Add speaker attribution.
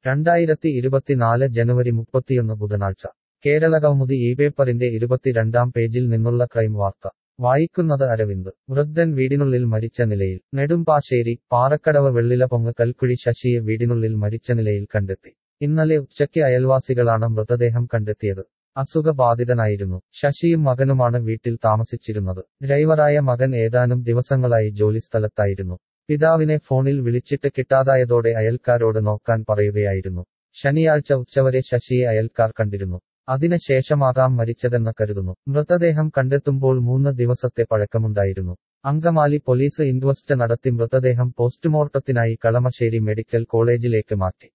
Speaker 1: രണ്ടായിരത്തി ഇരുപത്തിനാല് ജനുവരി മുപ്പത്തിയൊന്ന് ബുധനാഴ്ച കേരളകൗമുദി ഈ പേപ്പറിന്റെ ഇരുപത്തിരണ്ടാം പേജിൽ നിന്നുള്ള ക്രൈം വാർത്ത വായിക്കുന്നത് അരവിന്ദ് വൃദ്ധൻ വീടിനുള്ളിൽ മരിച്ച നിലയിൽ നെടുമ്പാശ്ശേരി പാറക്കടവ് വെള്ളിലപൊങ്ങ് കൽക്കുഴി ശശിയെ വീടിനുള്ളിൽ മരിച്ച നിലയിൽ കണ്ടെത്തി ഇന്നലെ ഉച്ചയ്ക്ക് അയൽവാസികളാണ് മൃതദേഹം കണ്ടെത്തിയത് അസുഖബാധിതനായിരുന്നു ശശിയും മകനുമാണ് വീട്ടിൽ താമസിച്ചിരുന്നത് ഡ്രൈവറായ മകൻ ഏതാനും ദിവസങ്ങളായി ജോലിസ്ഥലത്തായിരുന്നു പിതാവിനെ ഫോണിൽ വിളിച്ചിട്ട് കിട്ടാതായതോടെ അയൽക്കാരോട് നോക്കാൻ പറയുകയായിരുന്നു ശനിയാഴ്ച ഉച്ചവരെ ശശിയെ അയൽക്കാർ കണ്ടിരുന്നു അതിനുശേഷമാകാം മരിച്ചതെന്ന് കരുതുന്നു മൃതദേഹം കണ്ടെത്തുമ്പോൾ മൂന്ന് ദിവസത്തെ പഴക്കമുണ്ടായിരുന്നു അങ്കമാലി പോലീസ് ഇൻക്വസ്റ്റ് നടത്തി മൃതദേഹം പോസ്റ്റ്മോർട്ടത്തിനായി കളമശ്ശേരി മെഡിക്കൽ കോളേജിലേക്ക് മാറ്റി